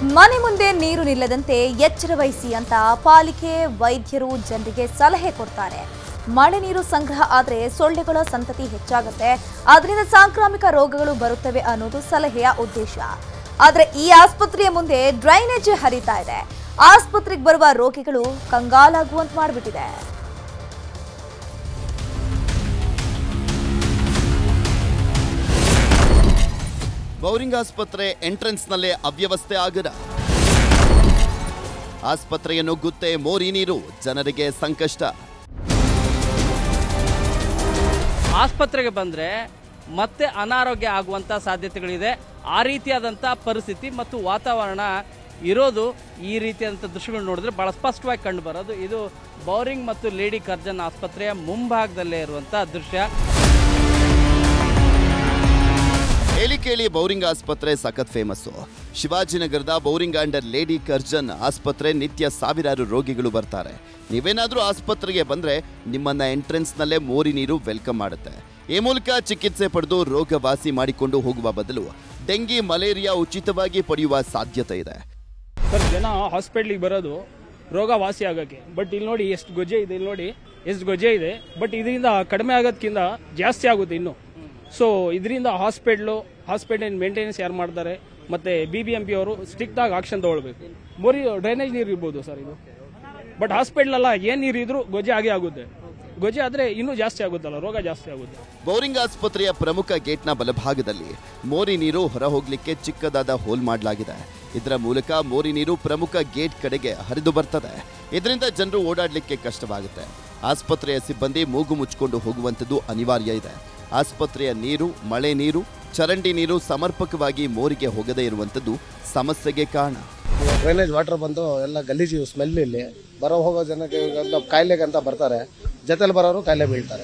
ಮನೆ ಮುಂದೆ ನೀರು ನಿಲ್ಲದಂತೆ ಎಚ್ಚರ ವಹಿಸಿ ಅಂತ ಪಾಲಿಕೆ ವೈದ್ಯರು ಜನರಿಗೆ ಸಲಹೆ ಕೊಡ್ತಾರೆ ಮಳೆ ನೀರು ಸಂಗ್ರಹ ಆದರೆ ಸೊಳ್ಳೆಗಳ ಸಂತತಿ ಹೆಚ್ಚಾಗುತ್ತೆ ಅದರಿಂದ ಸಾಂಕ್ರಾಮಿಕ ರೋಗಗಳು ಬರುತ್ತವೆ ಅನ್ನೋದು ಸಲಹೆಯ ಉದ್ದೇಶ ಆದರೆ ಈ ಆಸ್ಪತ್ರೆಯ ಮುಂದೆ ಡ್ರೈನೇಜ್ ಹರಿತಾ ಇದೆ ಆಸ್ಪತ್ರೆಗೆ ಬರುವ ರೋಗಿಗಳು ಕಂಗಾಲಾಗುವಂತೆ ಮಾಡಿಬಿಟ್ಟಿದೆ ಬೌರಿಂಗ್ ಆಸ್ಪತ್ರೆ ಎಂಟ್ರೆನ್ಸ್ನಲ್ಲೇ ಅವ್ಯವಸ್ಥೆ ಆಗದ ಆಸ್ಪತ್ರೆಯನ್ನು ಗುತ್ತೆ ಮೋರಿ ನೀರು ಜನರಿಗೆ ಸಂಕಷ್ಟ ಆಸ್ಪತ್ರೆಗೆ ಬಂದರೆ ಮತ್ತೆ ಅನಾರೋಗ್ಯ ಆಗುವಂಥ ಸಾಧ್ಯತೆಗಳಿದೆ ಆ ರೀತಿಯಾದಂಥ ಪರಿಸ್ಥಿತಿ ಮತ್ತು ವಾತಾವರಣ ಇರೋದು ಈ ರೀತಿಯಾದಂಥ ದೃಶ್ಯಗಳು ನೋಡಿದ್ರೆ ಭಾಳ ಸ್ಪಷ್ಟವಾಗಿ ಕಂಡು ಬರೋದು ಇದು ಬೌರಿಂಗ್ ಮತ್ತು ಲೇಡಿ ಕರ್ಜನ್ ಆಸ್ಪತ್ರೆಯ ಮುಂಭಾಗದಲ್ಲೇ ಇರುವಂಥ ದೃಶ್ಯ ಹೇಳಿ ಕೇಳಿ ಬೌರಿಂಗ್ ಆಸ್ಪತ್ರೆ ಸಖತ್ ಫೇಮಸ್ಸು ಶಿವಾಜಿನಗರದ ಬೌರಿಂಗ್ ಅಂಡರ್ ಲೇಡಿ ಕರ್ಜನ್ ಆಸ್ಪತ್ರೆ ನಿತ್ಯ ಸಾವಿರಾರು ರೋಗಿಗಳು ಬರ್ತಾರೆ ನೀವೇನಾದ್ರೂ ಆಸ್ಪತ್ರೆಗೆ ಬಂದ್ರೆ ನಿಮ್ಮನ್ನ ಎಂಟ್ರೆನ್ಸ್ನಲ್ಲೇ ಮೋರಿ ನೀರು ವೆಲ್ಕಮ್ ಮಾಡುತ್ತೆ ಈ ಮೂಲಕ ಚಿಕಿತ್ಸೆ ಪಡೆದು ರೋಗ ವಾಸಿ ಮಾಡಿಕೊಂಡು ಹೋಗುವ ಬದಲು ಡೆಂಗಿ ಮಲೇರಿಯಾ ಉಚಿತವಾಗಿ ಪಡೆಯುವ ಸಾಧ್ಯತೆ ಇದೆ ಸರ್ ಜನ ಹಾಸ್ಪಿಟ್ಲಿಗೆ ಬರೋದು ರೋಗ ವಾಸಿ ಆಗೋಕ್ಕೆ ಬಟ್ ಇಲ್ಲಿ ನೋಡಿ ಎಷ್ಟು ಗೊಜ್ಜೆ ಇದೆ ಇಲ್ಲಿ ನೋಡಿ ಎಷ್ಟು ಗೊಜ್ಜೆ ಇದೆ ಬಟ್ ಇದರಿಂದ ಕಡಿಮೆ ಆಗೋದ್ಕಿಂತ ಜಾಸ್ತಿ ಆಗುತ್ತೆ ಇನ್ನು ಸೊ ಇದರಿಂದ ಹಾಸ್ಪಿಟ್ಲು ಹಾಸ್ಪಿಟಲ್ ಮೇಂಟೆನೆನ್ಸ್ ಯಾರು ಮಾಡ್ತಾರೆ ಮತ್ತೆ ಬಿ ಬಿ ಎಂ ಪಿ ಅವರು ಸ್ಟ್ರಿಕ್ಟ್ ಆಗಿ ಆಕ್ಷನ್ ತಗೊಳ್ಬೇಕು ಬರೀ ಡ್ರೈನೇಜ್ ನೀರು ಇರ್ಬೋದು ಸರ್ ಇದು ಬಟ್ ಹಾಸ್ಪಿಟ್ಲಲ್ಲ ಏನು ನೀರು ಇದ್ರೂ ಗೊಜ್ಜೆ ಆಗೇ ಆಗುತ್ತೆ ಗೊಜ್ಜೆ ಆದರೆ ಇನ್ನೂ ಜಾಸ್ತಿ ಆಗುತ್ತಲ್ಲ ರೋಗ ಜಾಸ್ತಿ ಆಗುತ್ತೆ ಬೌರಿಂಗ್ ಆಸ್ಪತ್ರೆಯ ಪ್ರಮುಖ ಗೇಟ್ನ ಬಲಭಾಗದಲ್ಲಿ ಮೋರಿ ನೀರು ಹೊರ ಹೋಗ್ಲಿಕ್ಕೆ ಚಿಕ್ಕದಾದ ಹೋಲ್ ಮಾಡಲಾಗಿದೆ ಇದರ ಮೂಲಕ ಮೋರಿ ನೀರು ಪ್ರಮುಖ ಗೇಟ್ ಕಡೆಗೆ ಹರಿದು ಬರ್ತದೆ ಇದರಿಂದ ಜನರು ಓಡಾಡಲಿಕ್ಕೆ ಕಷ್ಟವಾಗುತ್ತೆ ಆಸ್ಪತ್ರೆಯ ಸಿಬ್ಬಂದಿ ಮೂಗು ಮುಚ್ಚಿಕೊಂಡು ಹೋಗುವಂಥದ್ದು ಅನಿವಾರ್ಯ ಇದೆ ಆಸ್ಪತ್ರೆಯ ನೀರು ಮಳೆ ನೀರು ಚರಂಡಿ ನೀರು ಸಮರ್ಪಕವಾಗಿ ಮೋರಿಗೆ ಹೋಗದೇ ಇರುವಂಥದ್ದು ಸಮಸ್ಯೆಗೆ ಕಾರಣ ಡ್ರೈನೇಜ್ ವಾಟರ್ ಬಂದು ಎಲ್ಲ ಗಲೀಜು ಸ್ಮೆಲ್ ಇಲ್ಲಿ ಬರೋ ಹೋಗೋ ಜನಕ್ಕೆ ಇವಾಗ ಕಾಯಿಲೆಗೆ ಅಂತ ಬರ್ತಾರೆ ಜೊತೆಲಿ ಬರೋರು ಕಾಯಿಲೆ ಬೀಳ್ತಾರೆ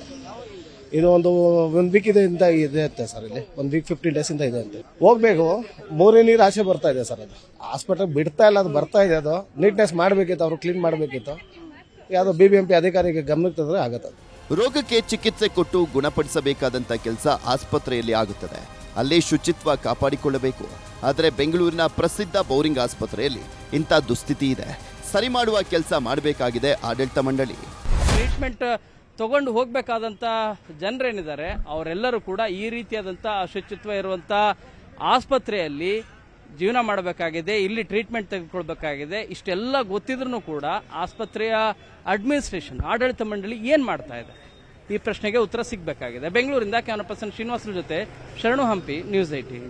ಇದು ಒಂದು ಒಂದು ವೀಕ್ ಇಂದ ಇದೆ ಅಂತೆ ಸರ್ ಇಲ್ಲಿ ಒಂದು ವೀಕ್ ಫಿಫ್ಟೀನ್ ಡೇಸ್ ಇಂದ ಇದೆ ಅಂತೆ ಹೋಗ್ಬೇಕು ಮೂರೇ ನೀರು ಆಚೆ ಬರ್ತಾ ಇದೆ ಸರ್ ಅದು ಹಾಸ್ಪಿಟಲ್ ಬಿಡ್ತಾ ಇಲ್ಲ ಅದು ಬರ್ತಾ ಇದೆ ಅದು ನೀಟ್ನೆಸ್ ಮಾಡಬೇಕಿತ್ತು ಅವರು ಕ್ಲೀನ್ ಮಾಡಬೇಕಿತ್ತು ಯಾವುದೋ ಬಿ ಬಿ ಎಂ ಪಿ ಅಧಿಕಾರಿಗೆ ಗಮನಕ್ಕೆ ತಂದ್ರೆ ಆಗತ್ತೆ ಅದು ರೋಗಕ್ಕೆ ಚಿಕಿತ್ಸೆ ಕೊಟ್ಟು ಗುಣಪಡಿಸಬೇಕಾದಂಥ ಕೆಲಸ ಆಸ್ಪತ್ರೆಯಲ್ಲಿ ಆಗುತ್ತದೆ ಅಲ್ಲಿ ಶುಚಿತ್ವ ಕಾಪಾಡಿಕೊಳ್ಳಬೇಕು ಆದರೆ ಬೆಂಗಳೂರಿನ ಪ್ರಸಿದ್ಧ ಬೌರಿಂಗ್ ಆಸ್ಪತ್ರೆಯಲ್ಲಿ ಇಂಥ ದುಸ್ಥಿತಿ ಇದೆ ಸರಿ ಮಾಡುವ ಕೆಲಸ ಮಾಡಬೇಕಾಗಿದೆ ಆಡಳಿತ ಮಂಡಳಿ ಟ್ರೀಟ್ಮೆಂಟ್ ತಗೊಂಡು ಹೋಗಬೇಕಾದಂಥ ಜನರೇನಿದ್ದಾರೆ ಅವರೆಲ್ಲರೂ ಕೂಡ ಈ ರೀತಿಯಾದಂಥ ಅಶುಚಿತ್ವ ಇರುವಂಥ ಆಸ್ಪತ್ರೆಯಲ್ಲಿ ಜೀವನ ಮಾಡಬೇಕಾಗಿದೆ ಇಲ್ಲಿ ಟ್ರೀಟ್ಮೆಂಟ್ ತೆಗೆದುಕೊಳ್ಬೇಕಾಗಿದೆ ಇಷ್ಟೆಲ್ಲ ಗೊತ್ತಿದ್ರೂ ಕೂಡ ಆಸ್ಪತ್ರೆಯ ಅಡ್ಮಿನಿಸ್ಟ್ರೇಷನ್ ಆಡಳಿತ ಮಂಡಳಿ ಏನು ಮಾಡ್ತಾ ಇದೆ ಈ ಪ್ರಶ್ನೆಗೆ ಉತ್ತರ ಸಿಗಬೇಕಾಗಿದೆ ಬೆಂಗಳೂರಿಂದ ಕ್ಯಾಮರಾ ಪರ್ಸನ್ ಶ್ರೀನಿವಾಸರ ಜೊತೆ ಶರಣು ಹಂಪಿ ನ್ಯೂಸ್ ಏಟೀನ್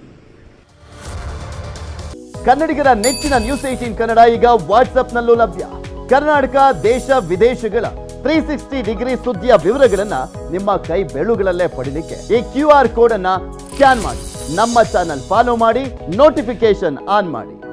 ಕನ್ನಡಿಗರ ನೆಚ್ಚಿನ ನ್ಯೂಸ್ ಏಟೀನ್ ಕನ್ನಡ ಈಗ ವಾಟ್ಸ್ಆಪ್ನಲ್ಲೂ ಲಭ್ಯ ಕರ್ನಾಟಕ ದೇಶ ವಿದೇಶಗಳ ತ್ರೀ ಸಿಕ್ಸ್ಟಿ ಡಿಗ್ರಿ ಸುದ್ದಿಯ ವಿವರಗಳನ್ನ ನಿಮ್ಮ ಕೈ ಬೆಳುಗಳಲ್ಲೇ ಪಡಿಲಿಕ್ಕೆ ಈ ಕ್ಯೂ ಆರ್ ಕೋಡ್ ಅನ್ನ ಸ್ಕ್ಯಾನ್ ಮಾಡಿ ನಮ್ಮ ಚಾನಲ್ ಫಾಲೋ ಮಾಡಿ ನೋಟಿಫಿಕೇಶನ್ ಆನ್ ಮಾಡಿ